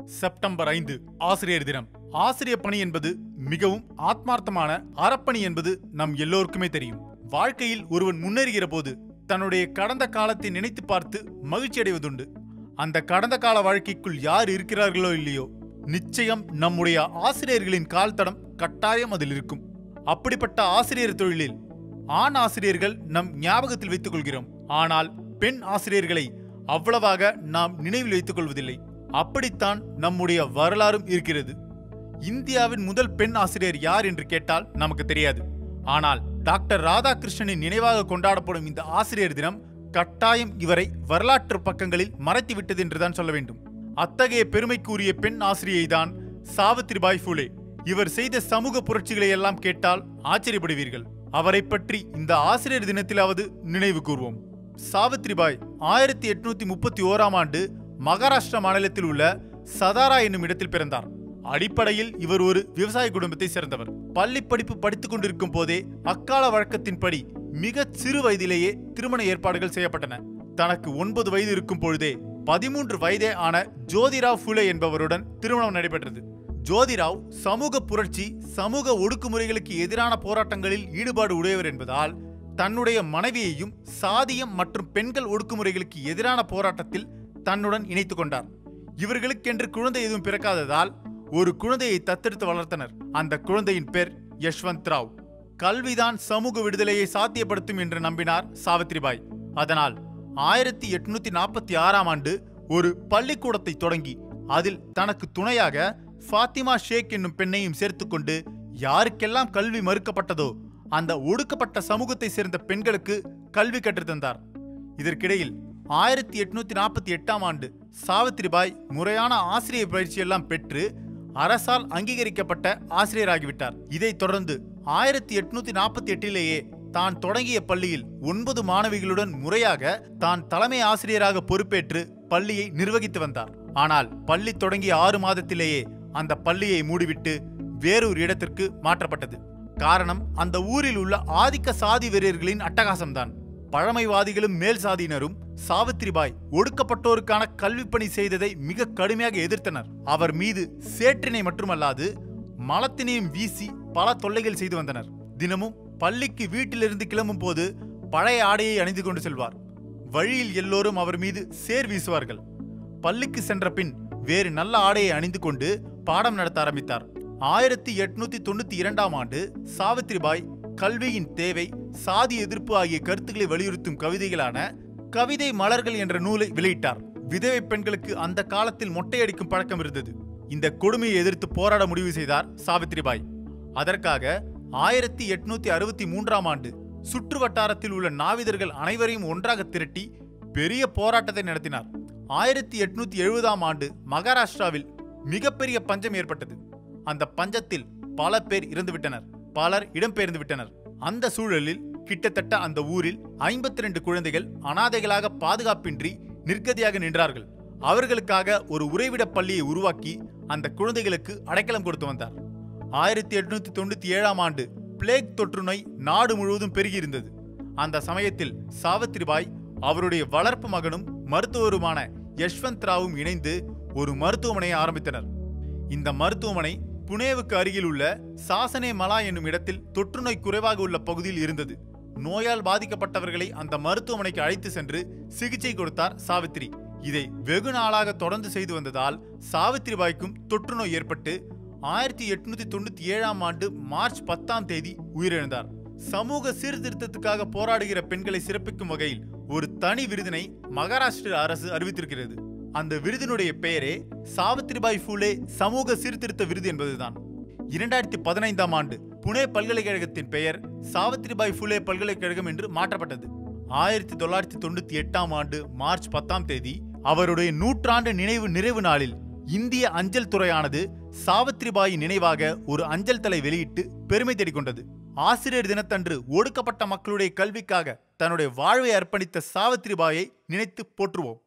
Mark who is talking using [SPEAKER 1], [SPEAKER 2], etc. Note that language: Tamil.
[SPEAKER 1] செப்டம்பர் ஐந்து ஆசிரியர் தினம் ஆசிரியர் பணி என்பது மிகவும் ஆத்மார்த்தமான அறப்பணி என்பது நம் எல்லோருக்குமே தெரியும் வாழ்க்கையில் ஒருவன் முன்னேறுகிற போது தன்னுடைய கடந்த காலத்தை நினைத்து பார்த்து மகிழ்ச்சி அடைவதுண்டு அந்த கடந்த கால வாழ்க்கைக்குள் யார் இருக்கிறார்களோ இல்லையோ நிச்சயம் நம்முடைய ஆசிரியர்களின் கால் தடம் கட்டாயம் அதில் இருக்கும் அப்படிப்பட்ட ஆசிரியர் தொழிலில் ஆண் ஆசிரியர்கள் நம் ஞாபகத்தில் வைத்துக் கொள்கிறோம் ஆனால் பெண் ஆசிரியர்களை அவ்வளவாக நாம் நினைவில் வைத்துக் கொள்வதில்லை அப்படித்தான் நம்முடைய வரலாறும் இருக்கிறது இந்தியாவின் முதல் பெண் ஆசிரியர் யார் என்று கேட்டால் நமக்கு தெரியாது ஆனால் டாக்டர் ராதாகிருஷ்ணனின் நினைவாக கொண்டாடப்படும் இந்த ஆசிரியர் தினம் கட்டாயம் இவரை வரலாற்று பக்கங்களில் மறைத்துவிட்டது என்றுதான் சொல்ல வேண்டும் அத்தகைய பெருமைக்குரிய பெண் ஆசிரியை தான் சாவித்ரிபாய் ஃபுலே இவர் செய்த சமூக புரட்சிகளை எல்லாம் கேட்டால் ஆச்சரியப்படுவீர்கள் அவரை பற்றி இந்த ஆசிரியர் தினத்திலாவது நினைவு கூர்வோம் சாவித்ரிபாய் ஆயிரத்தி எட்நூத்தி முப்பத்தி ஓராம் ஆண்டு மகாராஷ்டிரா மாநிலத்தில் உள்ள சதாரா என்னும் இடத்தில் பிறந்தார் அடிப்படையில் இவர் ஒரு விவசாய குடும்பத்தை சேர்ந்தவர் பள்ளி படிப்பு படித்துக் கொண்டிருக்கும் போதே அக்கால வழக்கத்தின்படி மிக சிறு வயதிலேயே திருமண ஏற்பாடுகள் செய்யப்பட்டன தனக்கு ஒன்பது வயது இருக்கும் பொழுதே பதிமூன்று வயதே ஆன ஜோதிராவ் ஃபுலே என்பவருடன் திருமணம் நடைபெற்றது ஜோதிராவ் சமூக புரட்சி சமூக ஒடுக்குமுறைகளுக்கு எதிரான போராட்டங்களில் ஈடுபாடு உடையவர் என்பதால் தன்னுடைய மனைவியையும் சாதியம் மற்றும் பெண்கள் ஒடுக்குமுறைகளுக்கு எதிரான போராட்டத்தில் தன்னுடன் இணைத்துக் கொண்டார் இவர்களுக்கென்று குழந்தை எதுவும் பிறக்காததால் ஒரு குழந்தையை தத்தெடுத்து வளர்த்தனர் அந்த குழந்தையின் பேர் யஷ்வந்த் ராவ் கல்விதான் சமூக விடுதலையை சாத்தியப்படுத்தும் என்று நம்பினார் சாவித்ரிபாய் அதனால் ஆயிரத்தி எட்நூத்தி நாற்பத்தி ஆறாம் ஆண்டு ஒரு பள்ளிக்கூடத்தை தொடங்கி அதில் தனக்கு துணையாக ஃபாத்திமா ஷேக் என்னும் பெண்ணையும் சேர்த்துக்கொண்டு யாருக்கெல்லாம் கல்வி மறுக்கப்பட்டதோ அந்த ஒடுக்கப்பட்ட சமூகத்தை சேர்ந்த பெண்களுக்கு கல்வி கற்றுத்தந்தார் இதற்கிடையில் ஆயிரத்தி எட்நூத்தி நாற்பத்தி எட்டாம் ஆண்டு சாவித்ரிபாய் முறையான ஆசிரியர் பயிற்சியெல்லாம் பெற்று அரசால் அங்கீகரிக்கப்பட்ட ஆசிரியராகிவிட்டார் இதைத் தொடர்ந்து ஆயிரத்தி எட்நூத்தி நாற்பத்தி எட்டிலேயே தான் தொடங்கிய பள்ளியில் ஒன்பது மாணவிகளுடன் முறையாக தான் தலைமை ஆசிரியராக பொறுப்பேற்று பள்ளியை நிர்வகித்து வந்தார் ஆனால் பள்ளி தொடங்கிய ஆறு மாதத்திலேயே அந்த பள்ளியை மூடிவிட்டு வேறொரு இடத்திற்கு மாற்றப்பட்டது காரணம் அந்த ஊரில் உள்ள ஆதிக்க சாதி வெறியர்களின் அட்டகாசம்தான் பழமைவாதிகளும் மேல் சாதியினரும் சாவித்ரிபாய் ஒடுக்கப்பட்டோருக்கான கல்வி பணி செய்ததை மிக கடுமையாக எதிர்த்தனர் அவர் மீது சேற்றினை மட்டுமல்லாது மலத்தினையும் வீசி பல தொல்லைகள் செய்து வந்தனர் தினமும் பள்ளிக்கு வீட்டிலிருந்து கிளம்பும் போது பழைய ஆடையை அணிந்து கொண்டு செல்வார் வழியில் எல்லோரும் அவர் மீது சேர் வீசுவார்கள் பள்ளிக்கு சென்ற பின் வேறு நல்ல ஆடையை அணிந்து கொண்டு பாடம் நடத்த ஆரம்பித்தார் ஆயிரத்தி எட்நூத்தி தொண்ணூத்தி இரண்டாம் ஆண்டு சாவித்ரிபாய் கல்வியின் தேவை சாதி எதிர்ப்பு ஆகிய கருத்துக்களை வலியுறுத்தும் கவிதைகளான கவிதை மலர்கள் என்ற நூலை வெளியிட்டார் விதவை பெண்களுக்கு அந்த காலத்தில் மொட்டையடிக்கும் பழக்கம் இருந்தது இந்த கொடுமையை எதிர்த்து போராட முடிவு செய்தார் சாவித்ரிபாய் அதற்காக ஆயிரத்தி எட்நூத்தி அறுபத்தி மூன்றாம் ஆண்டு சுற்று வட்டாரத்தில் உள்ள நாவிதர்கள் அனைவரையும் ஒன்றாக திரட்டி பெரிய போராட்டத்தை நடத்தினார் ஆயிரத்தி எட்நூத்தி எழுபதாம் ஆண்டு மகாராஷ்டிராவில் மிகப்பெரிய பஞ்சம் ஏற்பட்டது அந்த பஞ்சத்தில் பல பேர் இறந்துவிட்டனர் பலர் இடம்பெயர்ந்து விட்டனர் அந்த சூழலில் கிட்டத்தட்ட அந்த ஊரில் ஐம்பத்தி ரெண்டு குழந்தைகள் அனாதைகளாக பாதுகாப்பின்றி நிர்கதியாக நின்றார்கள் அவர்களுக்காக ஒரு உறைவிட பள்ளியை உருவாக்கி அந்த குழந்தைகளுக்கு அடைக்கலம் கொடுத்து வந்தார் ஆயிரத்தி எட்நூத்தி தொண்ணூத்தி ஏழாம் ஆண்டு பிளேக் தொற்று நோய் நாடு முழுவதும் பெருகியிருந்தது அந்த சமயத்தில் சாவித்ரிபாய் அவருடைய வளர்ப்பு மகனும் மருத்துவருமான யஷ்வந்த் ராவும் இணைந்து ஒரு மருத்துவமனையை ஆரம்பித்தனர் இந்த மருத்துவமனை புனேவுக்கு அருகில் உள்ள சாசனே மலா என்னும் இடத்தில் தொற்றுநோய் குறைவாக உள்ள பகுதியில் இருந்தது நோயால் பாதிக்கப்பட்டவர்களை அந்த மருத்துவமனைக்கு அழைத்து சென்று சிகிச்சை கொடுத்தார் சாவித்ரி இதை வெகு நாளாக தொடர்ந்து செய்து வந்ததால் சாவித்ரிபாய்க்கும் தொற்றுநோய் ஏற்பட்டு ஆயிரத்தி எட்நூத்தி தொண்ணூத்தி ஏழாம் ஆண்டு மார்ச் பத்தாம் தேதி உயிரிழந்தார் சமூக சீர்திருத்தத்துக்காக போராடுகிற பெண்களை சிறப்பிக்கும் வகையில் ஒரு தனி விருதினை மகாராஷ்டிர அரசு அறிவித்திருக்கிறது அந்த விருதினுடைய பெயரே சாவித்ரிபாய் ஃபூலே சமூக சீர்திருத்த விருது என்பதுதான் இரண்டாயிரத்தி பதினைந்தாம் ஆண்டு புனே பல்கலைக்கழகத்தின் பெயர் சாவித்ரிபாய் ஃபுலே பல்கலைக்கழகம் என்று மாற்றப்பட்டது ஆயிரத்தி தொள்ளாயிரத்தி தொண்ணூத்தி எட்டாம் ஆண்டு மார்ச் பத்தாம் தேதி அவருடைய நூற்றாண்டு நினைவு நிறைவு நாளில் இந்திய அஞ்சல் துறையானது சாவித்ரிபாயின் நினைவாக ஒரு அஞ்சல் தலை வெளியிட்டு பெருமை தேடிக்கொண்டது ஆசிரியர் தினத்தன்று ஒடுக்கப்பட்ட மக்களுடைய கல்விக்காக தன்னுடைய வாழ்வை அர்ப்பணித்த சாவித்ரிபாயை நினைத்து போற்றுவோம்